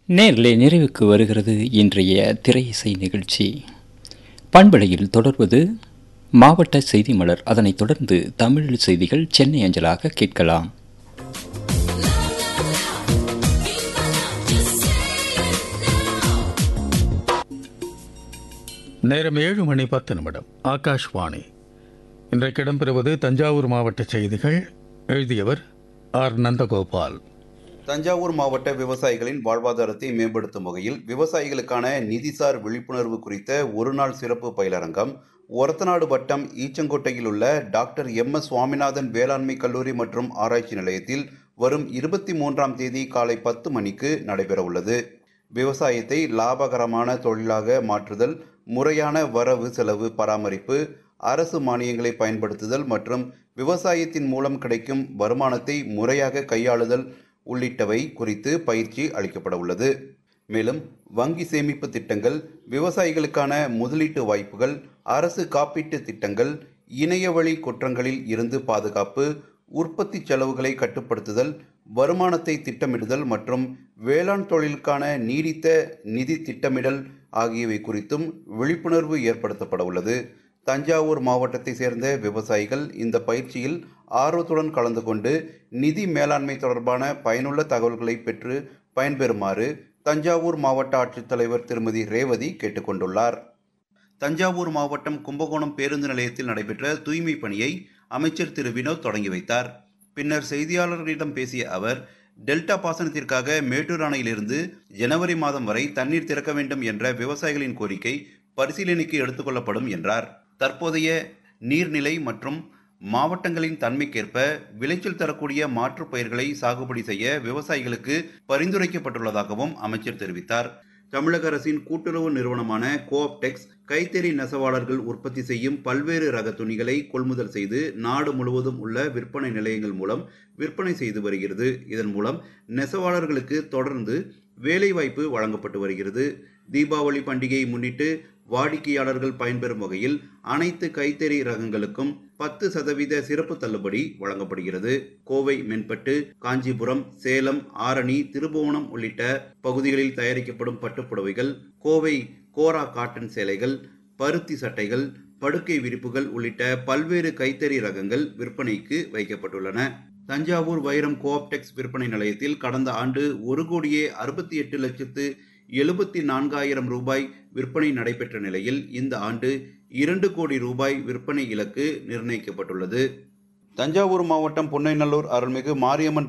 நேரிலே நிறைவுக்கு வருகிறது இன்றைய திரை இசை நிகழ்ச்சி பண்பலையில் தொடர்வது மாவட்ட செய்தி மலர் அதனைத் தொடர்ந்து தமிழ் செய்திகள் சென்னை அஞ்சலாக கேட்கலாம் நேரம் ஏழு மணி பத்து நிமிடம் ஆகாஷ்வாணி இன்றைக்கு இடம்பெறுவது தஞ்சாவூர் மாவட்ட செய்திகள் எழுதியவர் ஆர் நந்தகோபால் தஞ்சாவூர் மாவட்ட விவசாயிகளின் வாழ்வாதாரத்தை மேம்படுத்தும் வகையில் விவசாயிகளுக்கான நிதிசார் விழிப்புணர்வு குறித்த ஒருநாள் சிறப்பு பயிலரங்கம் ஒரத்தநாடு வட்டம் ஈச்சங்கோட்டையில் உள்ள டாக்டர் எம் எஸ் சுவாமிநாதன் வேளாண்மை கல்லூரி மற்றும் ஆராய்ச்சி நிலையத்தில் வரும் இருபத்தி மூன்றாம் தேதி காலை பத்து மணிக்கு நடைபெறவுள்ளது விவசாயத்தை லாபகரமான தொழிலாக மாற்றுதல் முறையான வரவு செலவு பராமரிப்பு அரசு மானியங்களை பயன்படுத்துதல் மற்றும் விவசாயத்தின் மூலம் கிடைக்கும் வருமானத்தை முறையாக கையாளுதல் உள்ளிட்டவை குறித்து பயிற்சி அளிக்கப்பட உள்ளது மேலும் வங்கி சேமிப்பு திட்டங்கள் விவசாயிகளுக்கான முதலீட்டு வாய்ப்புகள் அரசு காப்பீட்டு திட்டங்கள் இணையவழி குற்றங்களில் இருந்து பாதுகாப்பு உற்பத்தி செலவுகளை கட்டுப்படுத்துதல் வருமானத்தை திட்டமிடுதல் மற்றும் வேளாண் தொழிலுக்கான நீடித்த நிதி திட்டமிடல் ஆகியவை குறித்தும் விழிப்புணர்வு ஏற்படுத்தப்பட உள்ளது தஞ்சாவூர் மாவட்டத்தை சேர்ந்த விவசாயிகள் இந்த பயிற்சியில் ஆர்வத்துடன் கலந்து கொண்டு நிதி மேலாண்மை தொடர்பான பயனுள்ள தகவல்களை பெற்று பயன்பெறுமாறு தஞ்சாவூர் மாவட்ட ஆட்சித்தலைவர் திருமதி ரேவதி கேட்டுக்கொண்டுள்ளார் தஞ்சாவூர் மாவட்டம் கும்பகோணம் பேருந்து நிலையத்தில் நடைபெற்ற தூய்மை பணியை அமைச்சர் திரு வினோத் தொடங்கி வைத்தார் பின்னர் செய்தியாளர்களிடம் பேசிய அவர் டெல்டா பாசனத்திற்காக மேட்டூர் அணையிலிருந்து ஜனவரி மாதம் வரை தண்ணீர் திறக்க வேண்டும் என்ற விவசாயிகளின் கோரிக்கை பரிசீலனைக்கு எடுத்துக்கொள்ளப்படும் என்றார் தற்போதைய நீர்நிலை மற்றும் மாவட்டங்களின் தன்மைக்கேற்ப விளைச்சல் தரக்கூடிய மாற்றுப் பயிர்களை சாகுபடி செய்ய விவசாயிகளுக்கு பரிந்துரைக்கப்பட்டுள்ளதாகவும் அமைச்சர் தெரிவித்தார் தமிழக அரசின் கூட்டுறவு நிறுவனமான கோஆப்டெக்ஸ் கைத்தறி நெசவாளர்கள் உற்பத்தி செய்யும் பல்வேறு ரக துணிகளை கொள்முதல் செய்து நாடு முழுவதும் உள்ள விற்பனை நிலையங்கள் மூலம் விற்பனை செய்து வருகிறது இதன் மூலம் நெசவாளர்களுக்கு தொடர்ந்து வேலைவாய்ப்பு வழங்கப்பட்டு வருகிறது தீபாவளி பண்டிகையை முன்னிட்டு வாடிக்கையாளர்கள் பயன்பெறும் வகையில் அனைத்து கைத்தறி ரகங்களுக்கும் பத்து சதவீத சிறப்பு தள்ளுபடி வழங்கப்படுகிறது கோவை மென்பட்டு காஞ்சிபுரம் சேலம் ஆரணி திருபுவனம் உள்ளிட்ட பகுதிகளில் தயாரிக்கப்படும் பட்டுப்புடவைகள் கோவை கோரா காட்டன் சேலைகள் பருத்தி சட்டைகள் படுக்கை விரிப்புகள் உள்ளிட்ட பல்வேறு கைத்தறி ரகங்கள் விற்பனைக்கு வைக்கப்பட்டுள்ளன தஞ்சாவூர் வைரம் கோஆப்டெக்ஸ் விற்பனை நிலையத்தில் கடந்த ஆண்டு ஒரு கோடியே அறுபத்தி எட்டு லட்சத்து எழுபத்தி நான்காயிரம் ரூபாய் விற்பனை நடைபெற்ற நிலையில் இந்த ஆண்டு இரண்டு கோடி ரூபாய் விற்பனை இலக்கு நிர்ணயிக்கப்பட்டுள்ளது தஞ்சாவூர் மாவட்டம் பொன்னைநல்லூர் அருள்மிகு மாரியம்மன்